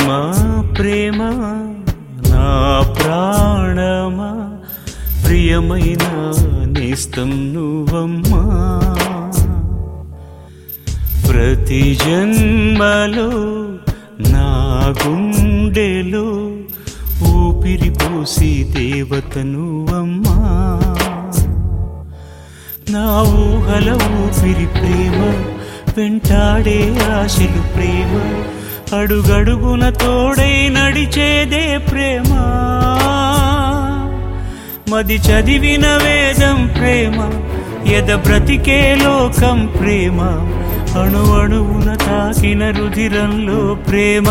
ప్రేమ ప్రేమ నా ప్రాణమా ప్రియమైన నేస్తం నువ్వమ్మా ప్రతి జన్మలో నా గుండెలో ఊపిరి పోసి దేవత నువ్వమ్మా నా ఊహల ఊపిరి ప్రేమ వెంటాడే ఆశలు ప్రేమ అడుగడుగున తోడై నడిచేదే ప్రేమ మది చదివిన వేదం ప్రేమ ఎద బ్రతికే లోకం ప్రేమ అణు అణువున తాకిన రుధిరంలో ప్రేమ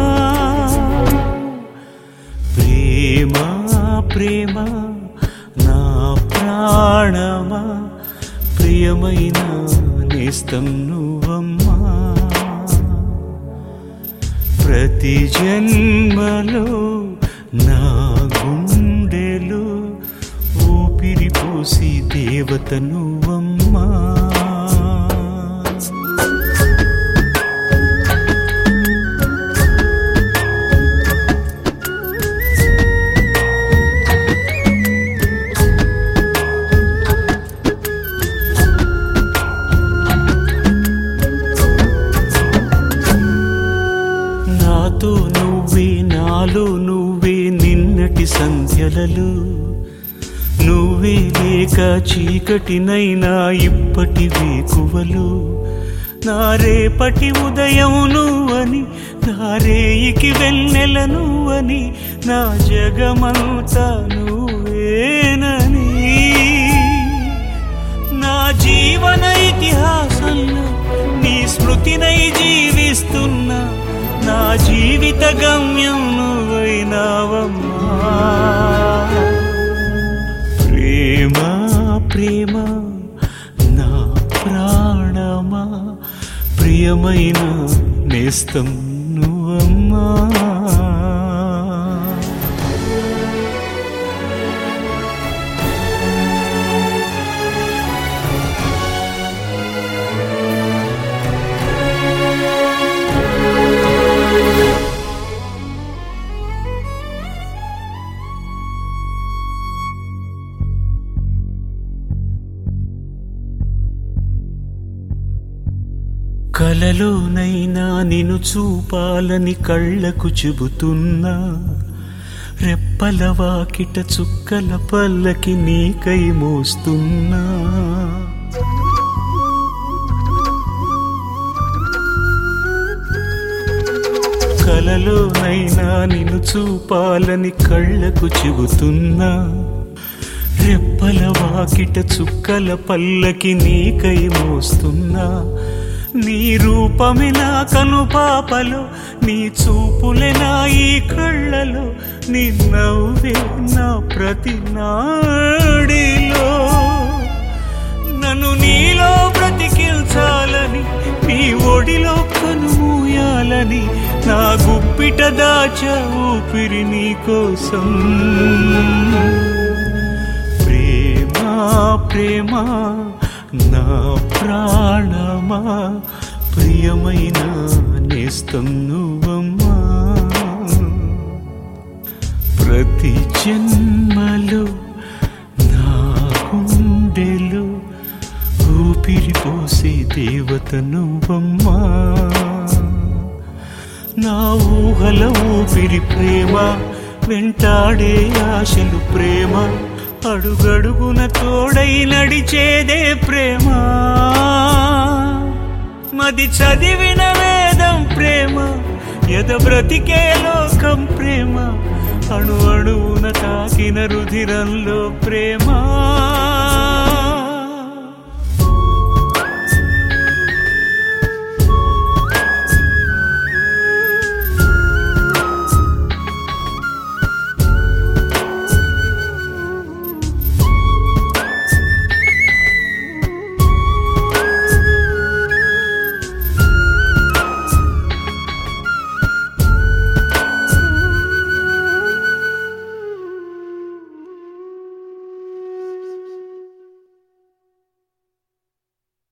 ప్రేమ ప్రేమ నా ప్రాణమా ప్రియమైన నేస్తం నువ్వమ్మా ప్రతి జన్మలో నా గుండెలో ఊపిరి పోసి దేవత నువ్వమ్మా నాతో నువ్వే నాలో నువ్వే నిన్నటి సంధ్యలలో నువ్వే లేక చీకటినైనా ఇప్పటి వేకువలు నా రేపటి ఉదయం నువ్వని నా రేయికి వెన్నెల నువ్వని నా జగమంతా నువ్వేనని నా జీవన ఇతిహాసంలో నీ స్మృతినై జీవిస్తున్నా నా జీవిత గమ్యం నువ్వైనావమ్మా ప్రేమ ప్రేమ నా ప్రాణమా ప్రియమైన నేస్తం నువ్వమ్మా కలలోనైనా నిన్ను చూపాలని కళ్ళకు చెబుతున్నా రెప్పల వాకిట చుక్కల పల్లకి నీకై మోస్తున్నా కలలోనైనా నిన్ను చూపాలని కళ్ళకు చెబుతున్నా రెప్పల వాకిట చుక్కల పల్లకి నీకై మోస్తున్నా నీ రూపమే నా కను పాపలో నీ చూపులే నా ఈ కళ్ళలో నీ నవ్వే నా ప్రతి నాడిలో నన్ను నీలో బ్రతికిల్చాలని నీ ఒడిలో కనుమూయాలని నా గుప్పిట దాచ ఊపిరి నీ కోసం ప్రేమ ప్రేమ నా ప్రాణమా ప్రియమైన నేస్తం నువ్వమ్మా ప్రతి జన్మలో నా గుండెలో ఊపిరి పోసే దేవత నువ్వమ్మా నా ఊహల ఊపిరి ప్రేమ వెంటాడే ఆశలు ప్రేమ అడుగడుగున తోడై నడిచేదే ప్రేమ మది చదివిన వేదం ప్రేమ ఎద బ్రతికే లోకం ప్రేమ అణు అణువున తాకిన రుధిరంలో ప్రేమ